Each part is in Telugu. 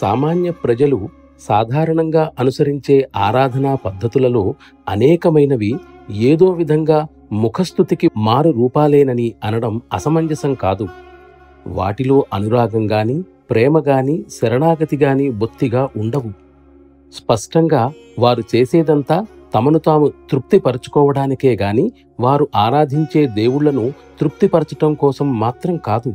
సామాన్య ప్రజలు సాధారణంగా అనుసరించే ఆరాధనా పద్ధతులలో అనేకమైనవి ఏదో విధంగా ముఖస్థుతికి మారు రూపాలేనని అనడం అసమంజసం కాదు వాటిలో అనురాగం గాని ప్రేమ గాని శరణాగతి గాని బొత్తిగా ఉండవు స్పష్టంగా వారు చేసేదంతా తమను తాము తృప్తిపరచుకోవడానికే గాని వారు ఆరాధించే దేవుళ్లను తృప్తిపరచటం కోసం మాత్రం కాదు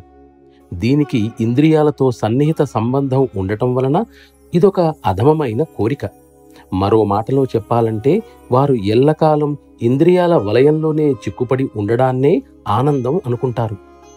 దీనికి ఇంద్రియాలతో సన్నిహిత సంబంధం ఉండటం వలన ఇదొక అధమమైన కోరిక మరో మాటలో చెప్పాలంటే వారు ఎల్లకాలం ఇంద్రియాల వలయంలోనే చిక్కుపడి ఉండడాన్నే ఆనందం అనుకుంటారు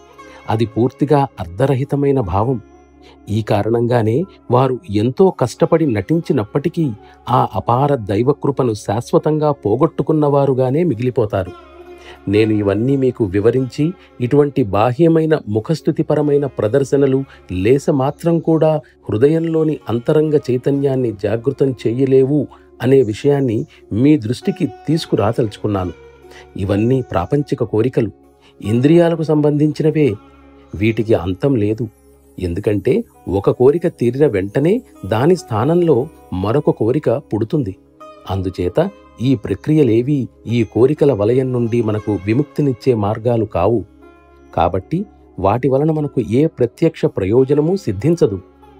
అది పూర్తిగా అర్ధరహితమైన భావం ఈ కారణంగానే వారు ఎంతో కష్టపడి నటించినప్పటికీ ఆ అపార దైవకృపను శాశ్వతంగా పోగొట్టుకున్నవారుగానే మిగిలిపోతారు నేను ఇవన్నీ మీకు వివరించి ఇటువంటి బాహ్యమైన ముఖస్థుతిపరమైన ప్రదర్శనలు లేస మాత్రం కూడా హృదయంలోని అంతరంగ చైతన్యాన్ని జాగృతం చెయ్యలేవు అనే విషయాన్ని మీ దృష్టికి తీసుకురాదలుచుకున్నాను ఇవన్నీ ప్రాపంచిక కోరికలు ఇంద్రియాలకు సంబంధించినవే వీటికి అంతం లేదు ఎందుకంటే ఒక కోరిక తీరిన వెంటనే దాని స్థానంలో మరొక కోరిక పుడుతుంది అందుచేత ఈ ప్రక్రియలేవీ ఈ కోరికల వలయం నుండి మనకు విముక్తినిచ్చే మార్గాలు కావు కాబట్టి వాటి వలన మనకు ఏ ప్రత్యక్ష ప్రయోజనమూ సిద్ధించదు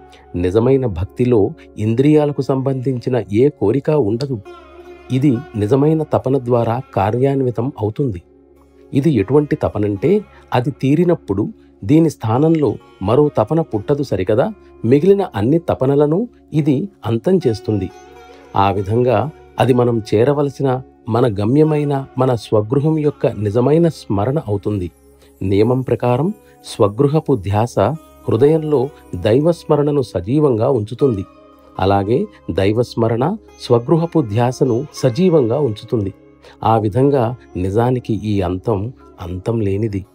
నిజమైన భక్తిలో ఇంద్రియాలకు సంబంధించిన ఏ కోరిక ఉండదు ఇది నిజమైన తపన ద్వారా కార్యాన్వితం అవుతుంది ఇది ఎటువంటి తపనంటే అది తీరినప్పుడు దీని స్థానంలో మరో తపన పుట్టదు సరికదా మిగిలిన అన్ని తపనలను ఇది అంతం చేస్తుంది ఆ విధంగా అది మనం చేరవలసిన మన గమ్యమైన మన స్వగృహం యొక్క నిజమైన స్మరణ అవుతుంది నియమం ప్రకారం స్వగృహపు ధ్యాస హృదయంలో దైవస్మరణను సజీవంగా ఉంచుతుంది అలాగే దైవస్మరణ స్వగృహపు ధ్యాసను సజీవంగా ఉంచుతుంది ఆ విధంగా నిజానికి ఈ అంతం అంతం లేనిది